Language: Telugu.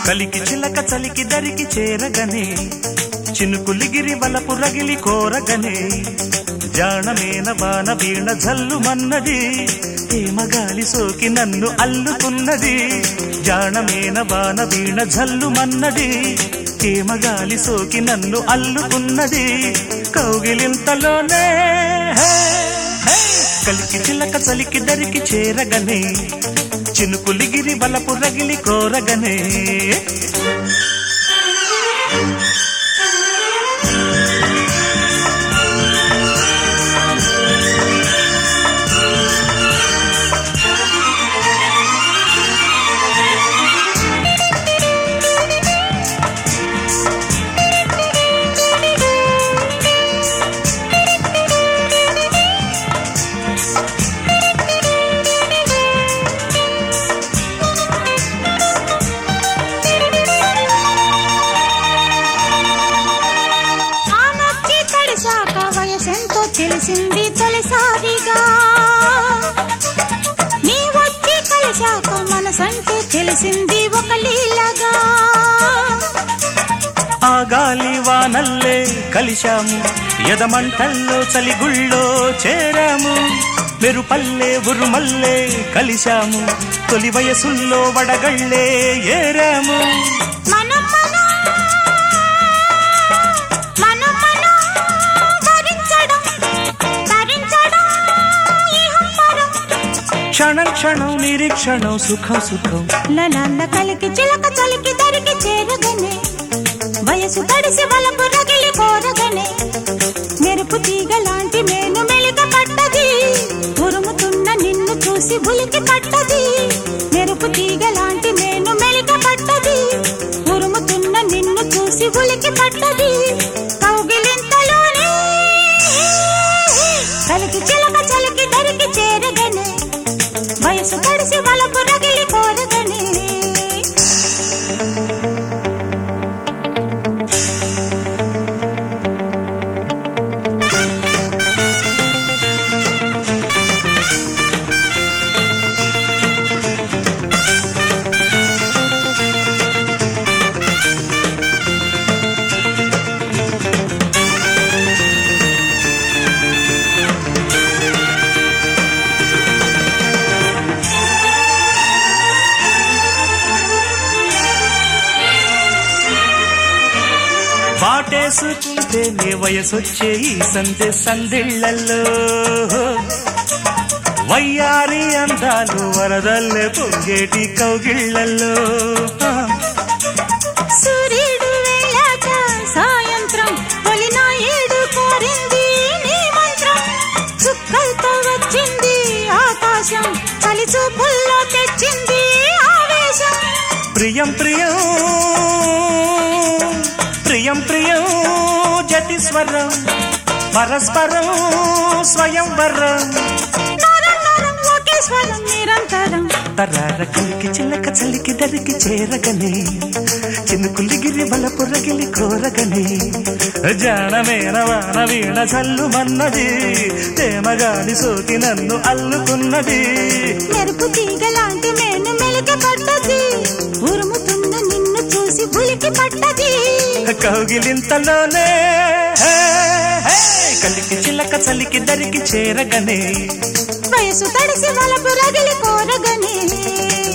కలికి చిలక చలికి దరికి చేరగనే చినుకులిగిరి వలపు రగిలి కోరగనే జాణమేన బాణ వీణ జల్లుమన్నది హేమగాలి సోకి నన్ను అల్లుకున్నది జాణమేన బాణ వీణ జల్లుమన్నది హేమగాలి సోకి నన్ను అల్లుకున్నది కౌగిలింతలోనే హే, హే, కలికి చిలక చలికి దరికి చేరగనే చినుకులిగిరి బలపు రగిలి కోరగనే ఆ నచ్చి తడిశాక వయసెంతో తెలిసింది తొలిసారిగా నీ వచ్చి కలిశాక మనసంటే తెలిసింది ఒక లీలగా ఆ గాలి వానల్లే కలిశాము ఎదమంటల్లో చలిగుళ్ళో చేరాము మెరుపల్లే ఉరుమల్లే కలిశాము తొలి వయసుల్లో వడగళ్ళే ఏరాము మనం మనం మనం మనం భరించడం ధరించడం ఇహం పరం క్షణం క్షణం నిరీక్షణం సుఖం సుఖం లలాల కలికి చిలక చలికి దరికి చేరగనే వయసు తడిసి వలపు రగిలి కోరగనే మెరుపు తీగ లాంటి మేను మెలిక పట్టది ఉరుముతున్న నిన్ను చూసి ఉలికి పట్టది మెరుపు తీగ లాంటి మేను మెలిక పట్టది ఉరుముతున్న నిన్ను చూసి ఉలికి పట్టది కౌగిలింతలోనే కలికి చిలక చలికి దరికి చేరగనే వయసు తడిసి వలపు రగిలి కోరగనే వాటేసుకుంటే నే వయసొచ్చే ఈ సందె సందిళ్ళల్లో వయ్యారి అందాలు వరదల్లే పొంగేటి కౌగిళ్ళల్లో సూర్యుడు వెళ్ళాక సాయంత్రం తొలిన ఏడు కోరింది నీ మంత్రం చుక్కలతో వచ్చింది ఆకాశం చలి చూపుల్లో తెచ్చింది ఆవేశం ప్రియం ప్రియం ప్రియం ప్రియం జతిస్వరం పరస్పరం స్వయంవరం నరం నరం ఒకే స్వరం నిరంతరం తరార కలికి చిల్లక చలికి దరికి చేరగనే చినుకులిగిరి బలపు రగిలి కోరగనే జానమేన వాన వీణ చల్లుమన్నది తేమగాలి సోకి నన్ను అల్లుకున్నది మెరుపు తీగ లాంటి మేను మెలిక పట్టది ఉరుముతున్న నిన్ను చూసి ఉలికి పట్టది కౌగిలింతలోనే హే, హే, కలికి చిల్లక చలికి దరికి చేరగనే వయసు తడిసి వలపు రగిలి కోరగనే